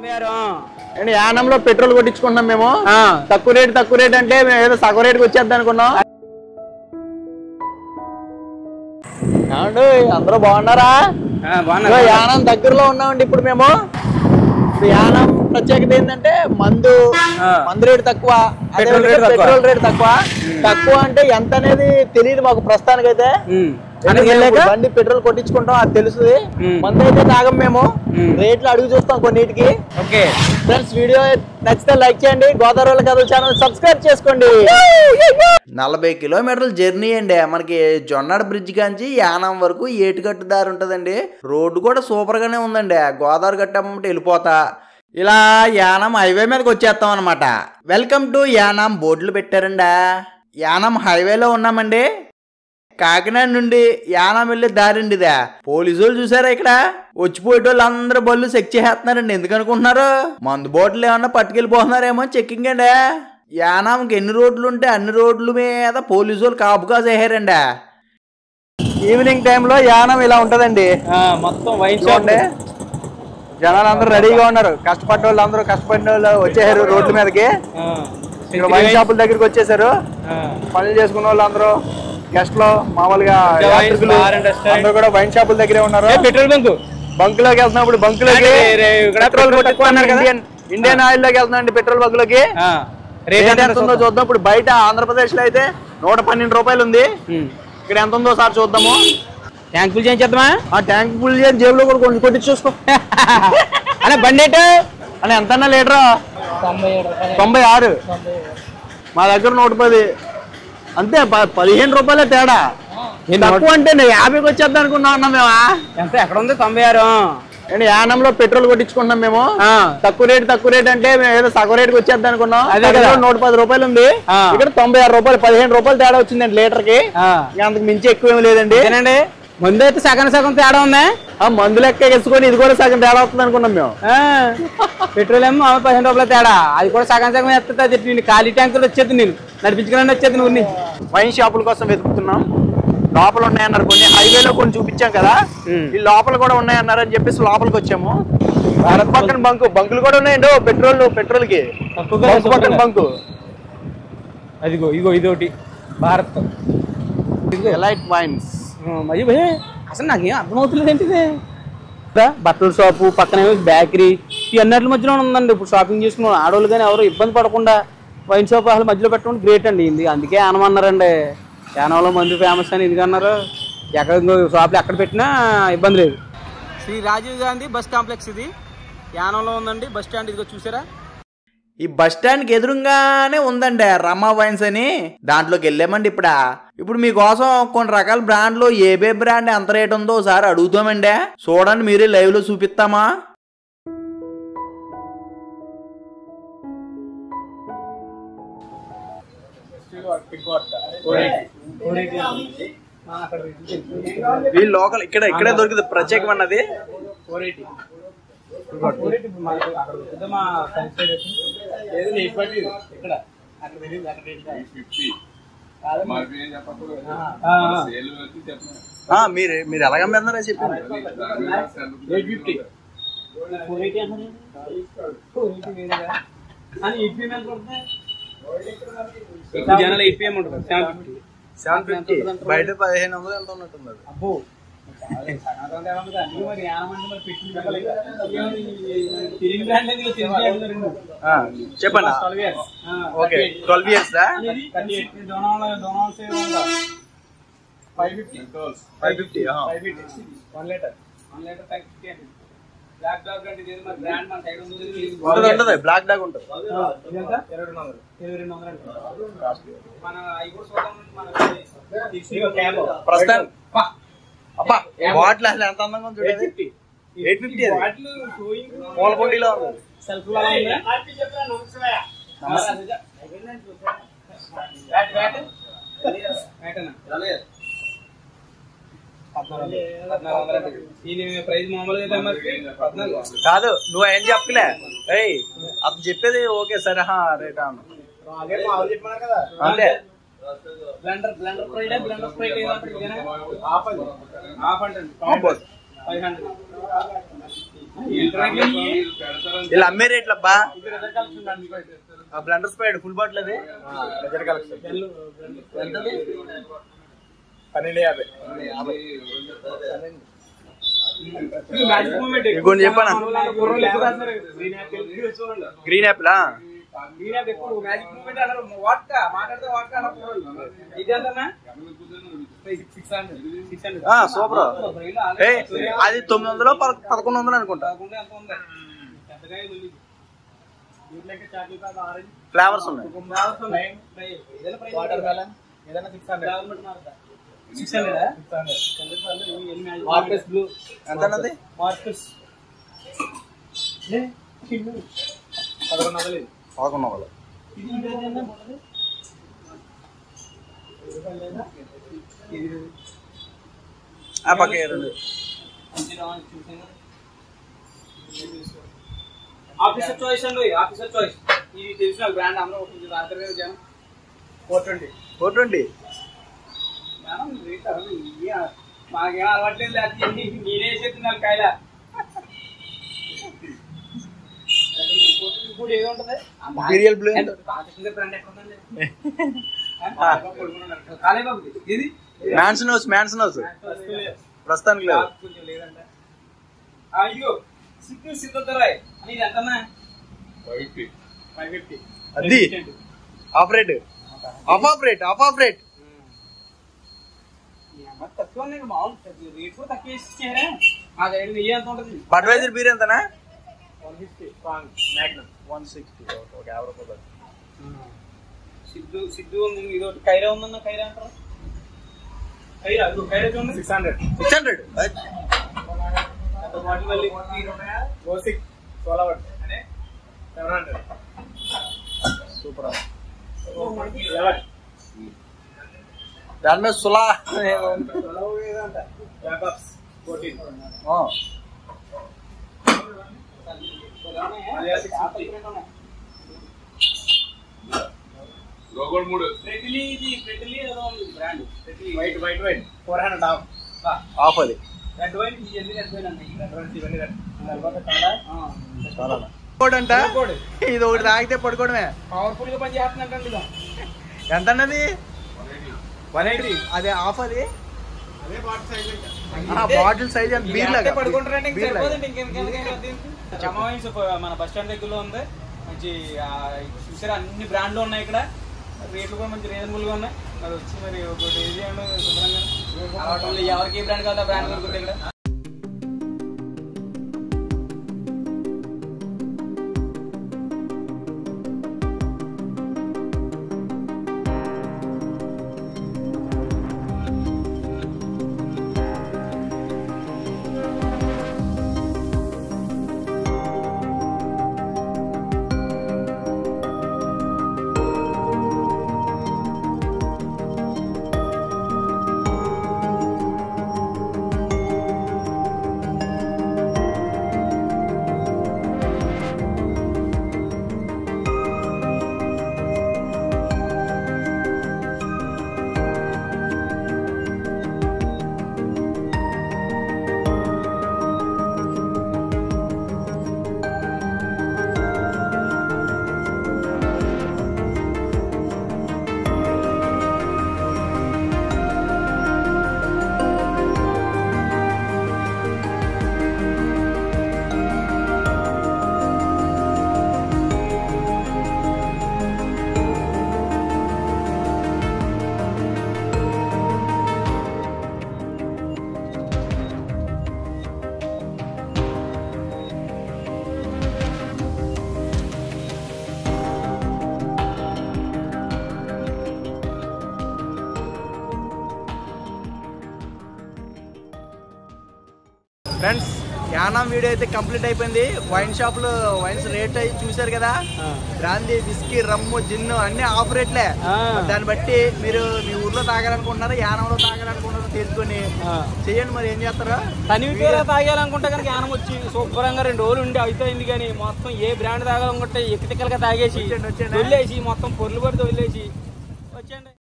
పంపారు అండ్ యానంలో పెట్రోల్ కొట్టించుకున్నాం మేము తక్కువ రేట్ తక్కువ రేట్ అంటే మేము ఏదో సగం రేటుకి వచ్చేద్దాం అనుకున్నాం ఏమండి అందరూ బాగున్నారా ఇదిగో యానం దగ్గరలో ఉన్నామండి ఇప్పుడు మేము ఇప్పుడు యానం ప్రత్యేకత ఏంటంటే మందు ఆ. మందు రేటు తక్కువ అదే పెట్రోల్ రేటు విధంగా తక్కువ. పెట్రోల్ రేటు తక్కువ తక్కువ అంటే ఎంత అనేది తెలియదు మాకు ప్రస్తుతానికైతే అక్కడికి ఎందుకంటే వెళ్ళాక ఇప్పుడు బండి పెట్రోల్ కొట్టించుకుంటాం అది తెలుస్తుంది మ్మ్. మందు అయితే తాగం మేము మ్మ్. రేట్లు అడుగు చూస్తాం కొన్నిటికి ఓకే ఫ్రెండ్స్ వీడియో నచ్చితే లైక్ చేయండి గోదావరి కథల ఛానల్ సబ్స్క్రైబ్ చేసుకోండి నలభై కిలోమీటర్ల జర్నీ అండి మనకి జొన్నాడ బ్రిడ్జ్ కాంచి యానం వరకు ఏటుగట్టు దారి ఉంటుందండి రోడ్డు కూడా సూపర్ గానే ఉందండి గోదావరి గట్టమ్మంటే వెళ్ళిపోతా ఇలా యానం హైవే మీదకి వచ్చేస్తాం అనమాట వెల్కమ్ టు యానం బోర్డులు పెట్టారండా యానం హైవేలో ఉన్నామండి కాకినాడ నుండి యానం వెళ్ళే దారి అండి ఇదే పోలీసు వాళ్ళు చూసారా ఇక్కడ వచ్చిపోయేటోళ్ళు అందరూ బళ్ళు చెక్ చేసేస్తున్నారండి ఎందుకు అనుకుంటున్నారు మందు బాటిల్ ఏమన్నా పట్టుకెళ్ళిపోతున్నారేమో చెక్కింగ్ అండి యానాంకి ఎన్ని రోడ్లు ఉంటే అన్ని రోడ్ల మీద పోలీసు వాళ్ళు కాపు కాసేసారండి ఈవినింగ్ టైంలో యానం ఇలా ఉంటదండి మొత్తం వైన్ షాప్ చూడండి జనాలు అందరూ రెడీగా ఉన్నారు కష్టపడ్డ వాళ్ళు అందరూ కష్టపడిన వాళ్ళు వచ్చేసారు రోడ్ల మీదకి ఇక్కడ వైన్ షాపుల దగ్గరికి వచ్చేసారు పనులు చేసుకున్న వాళ్ళు అందరూ గెస్ట్లు మామూలుగా ఇంకా వైన్ యాత్రికులు బార్ అండ్ రెస్టారెంట్. అందరూ కూడా వైన్ షాపుల దగ్గరే ఉన్నారు పెట్రోల్ బంక్ బంక్ లోకి వెళ్తున్నప్పుడు బంక్ లోకి రే, రే, ఇక్కడ పెట్రోల్ పెట్రోల్ తక్కువ అన్నారు కదా? ఇండియన్ ఇండియన్ ఆయిల్ లోకి వెళ్తున్నాండి పెట్రోల్ బంక్ లోకి రేట్ ఎంత ఉందో చూద్దాం ఇప్పుడు బయట ఆంధ్రప్రదేశ్ లో అయితే నూట పన్నెండు రూపాయలు ఉంది ఇక్కడ ఎంత ఉందో సార్ చూద్దాము ట్యాంక్ ఫుల్ చేయించేద్దామా ఆ ట్యాంక్ ఫుల్ చేసి జేబులో కూడా కొంచెం కొట్టి చూసుకో అలా బండి ఎటు అని ఎంత లీటరా తొంభై ఆరు మా దగ్గర నూట పది అంతే ప- పదిహేను రూపాయలే తేడా తక్కువ అంటే నేను యాభైకి వచ్చేద్దాం అనుకున్నా ఉన్నాం మేము ఎంత ఎక్కడ ఉంది తొంభై ఆరు అండ్ యానంలో పెట్రోల్ కొట్టించుకున్నాం మేము ఆ. తక్కువ రేట్ తక్కువ రేట్ అంటే మేము ఏదో సగం రేటుకి వచ్చేద్దాం అనుకున్నాం అదే అదే కదా. కదా నూట పది రూపాయలు ఉంది ఆ. ఇక్కడ తొంభై ఆరు రూపాయలు పదిహేను రూపాయలు తేడా వచ్చిందండి లీటర్ కి ఆ. ఇంకా అంతకు మించి ఎక్కువ ఏమి లేదండి అంతేనండి ముందు అయితే సగం సగం తేడా ఉందా ఆ మందు లెక్క వేసుకొని ఇది కూడా సగం తేడా వస్తుంది అనుకున్నాం మేము ఆ, పెట్రోల్ ఏమో మామూలు పదిహేను రూపాయల తేడా అది కూడా సగం సగం వేస్తుంది అది నేను ఖాళీ ట్యాంకులు వచ్చేది నేను నడిపించుకుని వచ్చేది ఊరి నుంచి వైన్ షాపుల కోసం వెతుకుతున్నాం లోపల ఉన్నాయన్నారు కొన్ని హైవేలో కొన్ని చూపించాం కదా ఉమ్. ఈ లోపల కూడా ఉన్నాయన్నారు అని చెప్పేసి లోపలికి వచ్చాము అటు పక్కన బంకు బంకులు కూడా ఉన్నాయండి ఓ పెట్రోల్ పెట్రోల్ కి తక్కువగా బంకు పక్కన బంకు అదిగో ఇగో ఇదొకటి భారత్ ఎలైట్ వైన్స్ మరి భయ్, అసలు నాకేం అర్థమవుతలేదు ఏంటిది దా, బట్టల షాపు పక్కన బేకరీ ఈ అన్నిటి మధ్యలో ఉందండి ఇప్పుడు షాపింగ్ చేసుకున్న ఆడవాళ్ళు కానీ ఎవరు ఇబ్బంది పడకుండా వైన్ షాప్ అసలు మధ్యలో పెట్టడం గ్రేట్ అండి ఇది అందుకే ఆనమన్నారండి యానంలో మంది ఫేమస్ అని ఎందుకన్నారు ఎక్కడ ఇంకో షాపులు ఎక్కడ పెట్టినా ఇబ్బంది లేదు శ్రీ రాజీవ్ గాంధీ బస్ కాంప్లెక్స్ ఇది యానంలో ఉందండి బస్ స్టాండ్ ఇదిగో చూసారా ఈ బస్ స్టాండ్కి ఎదురుగానే ఉందండి రమా వైన్స్ అని దాంట్లోకి వెళ్ళామండి ఇప్పుడు ఇప్పుడు మీకోసం కొన్ని రకాల బ్రాండ్లు ఏబే బ్రాండ్ ఎంత రేట్ ఉందో ఒకసారి అడుగుతామండి చూడండి మీరే లైవ్ లో చూపిస్తామా వీళ్ళు లోకల్ ఇక్కడ ఇక్కడే దొరికింది ప్రత్యేకమన్నది ఆ, మీరు మీరు ఎలాగ అమ్మేస్తున్నారో చెప్పండి జనాలు ఎయిట్ పిఎం ఉంటుంది సెవెన్ ఫిఫ్టీ సెవెన్ ఫిఫ్టీ బయట పదిహేను వందలు ఎంత ఉన్నట్టుంది అది. అబ్బో మరి యానమంటే మరి పెట్టింది రెండు ఆ, చెప్పండి twelve years okay twelve years దా five fifty five fifty five fifty one litre one litre five fifty అండి బ్లాక్ డాగ్ అంటే ఇది మరి బ్రాండ్ మన సైడ్ ఉంది ఉంటుంది ఉంటుంది బ్లాక్ డాగ్ ఉంటుంది ఇదెంత? ఇరవై రెండు వందలు ఇరవై రెండు వందలు అండి. మన అవి కూడా చూద్దాం మన ఇదిగో క్యాబ్. ప్రస్తుతం పా. అబ్బా బాటిల్ అసలు ఎంత అందంగా ఉంది చూడండి 850. ఎయిట్ ఫిఫ్టీ అది బాటిల్ షోయింగ్ పూల కుండీలో ఉంది సెల్ఫ్ లో ఉందా? Bat, bat. బ్యాటేనా? పద్నాలుగు వందలు. పద్నాలుగు వందలు అంటే. దీని ప్రైస్ మామూలుగా అయితే మరి పద్నాలుగు కాదు నువ్వు ఏం చెప్పలే ఏయ్ అది చెప్పేది ఓకే సరే హా రేట్ అను అంతే blender blender pride blender pride ఏదంటారు ఇదేనా? హాఫ్ అండి హాఫ్ అంటే Half. ఫైవ్ హండ్రెడ్ ఇలా అమ్మే రేట్లు అబ్బా ఆ బ్లండర్ స్పైడ్ ఫుల్ బాటిల్ అది బజార్ కలెక్షన్ ఎంతది పన్నెండు యాభై ఇంకొన్ని చెప్పనా గ్రీన్ యాపిల్ సూపర్ ఏ అది తొమ్మిది వందలు పద- పదకొండు వందలు అనుకుంటా ఫ్లేవర్స్ ఉన్నాయి వాటర్ మెలన్ ఏదైనా six hundred six hundred blue ఎంత అన్నది మార్కస్ పదకొండు వందలు పదకొండు వందలు ఆ పక్క రెండు ఆఫీసర్ చాయిస్ అండి ఆఫీసర్ చాయిస్ ఇది తెలిసిన బ్రాండ్ అందరూ కొంచెం రాత్రి జనం ఫోర్ ట్వంటీ ఫోర్ ట్వంటీ జనం రేట్ అసలు ఇవి మాకేం అలవాట్లేదు లేకపోతే నేనే చెప్తున్నాను కాయల ఇప్పుడు ఏది ఉంటది Imperial blue ఎంత? పాకిస్తాన్ బ్రాండ్ ఎక్కడ ఉందండి కాలేబాబు ఇది మ్యాన్స్ నోస్ మ్యాన్స్ నోస్ ప్రస్తుతానికి లేదు కొంచెం లేదంట అయ్యో సిక్కు సిద్ధరాయ్ అని ఇది ఎంతన్నా ఫైవ్ ఫిఫ్టీ అది half rate half half rate half half rate తక్కువ ఉన్నాయి మామూలు రేట్ కూడా తక్కువ ఇచ్చారా ఆ సైడ్ వెయ్యి ఎంత ఉంటుంది బడ్వైజర్ బీర్ ఎంతనా one fifty Magnum one sixty ఒక యాభై రూపాయలు సిద్ధు సిద్ధు ఉంది ఇది ఒకటి కైరా ఉందన్న కైరా అంటారా కైరా ఇదిగో కైరా చూడండి six hundred six hundred bottle మళ్ళీ గోసిక్ సోలావట్ సెవెన్ హండ్రెడ్ సూపర్ దాని మీద సులా ఫోర్టీన్ ఫ్రెడ్లీ ఇది ఫ్రెడ్లీ ఏదో ఉంది brand Fratelli white white white four hundred half బా, ఆఫ్ అది రెడ్ వైన్ ఇది ఎన్ని రెడ్ వైన్ అన్న ఈ రెడ్ వైన్ ఇవన్నీ రెడ్ తర్వాత చాలా అంట ఇది ఒకటి తాగితే పడుకోవడమే పవర్ఫుల్ గా పనిచేస్తున్నట్టండి ఇది ఎంత అన్నది వన్ ఎయిటీ అదే ఆఫ్ అది బాటిల్ సైజ్ ఎంత బీర్ లాగా పడుకుంటారంటే ఇంక బీర్ లాగా. సరిపోదండి ఇంకెందుకు రమావైన్స్ మన బస్ స్టాండ్ దగ్గరలో ఉంది మంచి ఆ, చూసారా అన్ని బ్రాండ్లు ఉన్నాయి ఇక్కడ రేట్లు కూడా మంచి రీజనబుల్ గా ఉన్నాయి మరి వచ్చి మరి ఒకటి ఏది చేయండి శుభ్రంగా అలవాటు ఉంది. ఎవరికి ఏ బ్రాండ్ కావాలో ఆ బ్రాండ్ దొరుకుతుంది ఇక్కడ ఫ్రెండ్స్ యానం వీడియో అయితే కంప్లీట్ అయిపోయింది వైన్ షాప్ లో వైన్స్ రేట్ అయి చూసారు కదా బ్రాందీ విస్కీ రమ్ము జిన్ను అన్ని ఆఫ్ రేట్లే ఆ. దాన్ని బట్టి మీరు మీ ఊర్లో తాగాలనుకుంటున్నారా యానంలో తాగాలనుకుంటున్నారో తెలుసుకొని చెయ్యండి మరి ఏం చేస్తారా తనివితీరా తాగాలనుకుంటే కనుక యానం వచ్చి శుభ్రంగా రెండు రోజులు ఉండి అయిపోయింది కానీ మొత్తం ఏ బ్రాండ్ తాగాలనుకుంటే ఎక్కటికలుగా తాగేసి వచ్చేయండి, వచ్చేయండి. వదిలేసి మొత్తం పొర్లు పడితే వదిలేసి వచ్చేయండి